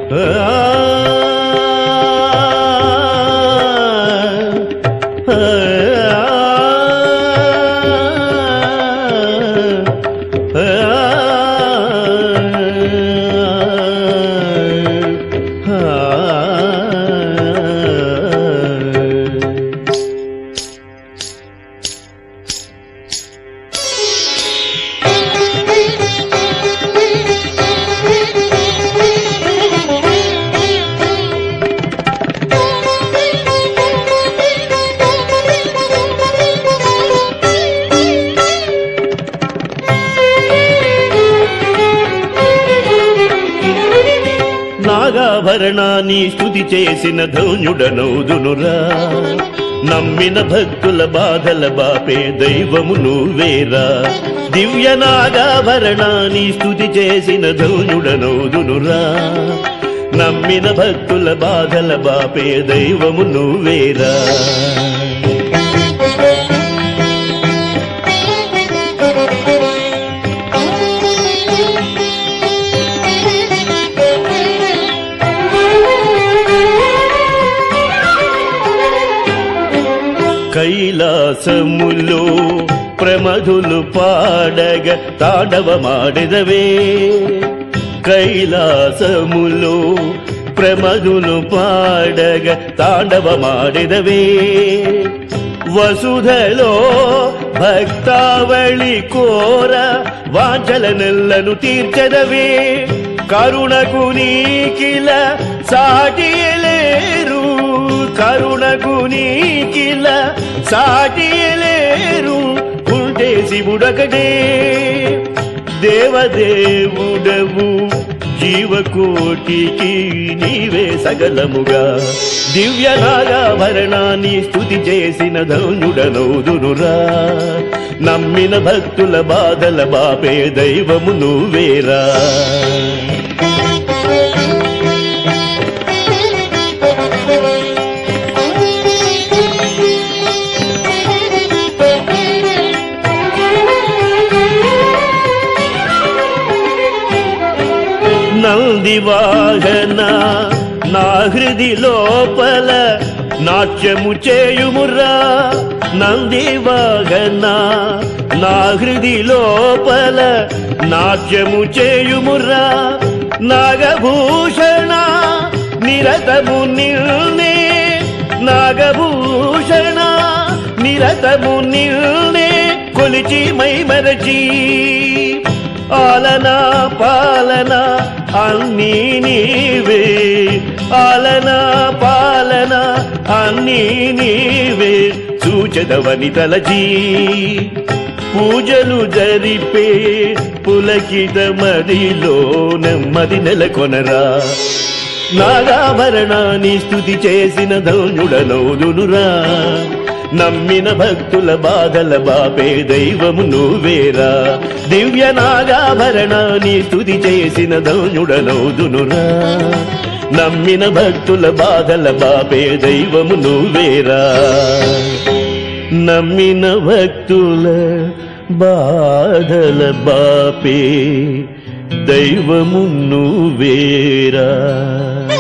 నాగాభరణాన్ని స్తుతి చేసిన ధౌన్యుడనౌదునురా నమ్మిన భక్తుల బాధల బాపే దైవము నువ్వేరా దివ్య నాగాభరణాన్ని స్తుతి చేసిన ధౌన్యుడనౌదునురా నమ్మిన భక్తుల బాధల బాపే దైవము నువ్వేరా కైలాసములో ప్రమధులు పాడగ తాండవమాడిదవే కైలాసములో ప్రమధులు పాడగ తాండవమాడిదవే వసుధలో భక్తావళి కోర వాంచల నెల్లను తీర్చదవే కరుణకు నీకిల సాటియలేరు కరుణకు నీకిల సాటియలేరు ఉంటే శివుడకడే దేవదేవుడవు జీవకోటికి నీవే సగలముగా దివ్య నాగాభరణాన్ని స్తుతి చేసిన ధనుడనౌదునురా నమ్మిన భక్తుల బాధల బాపే దైవము నువ్వేరా నంది వాహన నా హృది లోపల నాట్యము చేయుమురా నంది వాహన నా హృది లోపల నాట్యము చేయుమురా నాగభూషణ నిరతము నిల్నే నాగభూషణ నిరతము నిల్నే కొలిచి మైమరచి ఆలన పాలన అన్నీ నీవే ఆలన పాలన అన్నీ నీవే సూచదవని తలచి పూజలు జరిపే పులకిత మదిలో నెమ్మది నెలకొనరా నాగాభరణాన్ని స్తుతి చేసిన ధౌనుడనౌదునురా నమ్మిన భక్తుల బాధల బాపే దైవము నువ్వేరా దివ్య నాగాభరణాన్ని స్తుతి చేసిన ధౌనుడనౌదునురా నమ్మిన భక్తుల బాధల బాపే దైవము నువ్వేరా నమ్మిన భక్తుల బాధల బాపే దైవము నువ్వేరా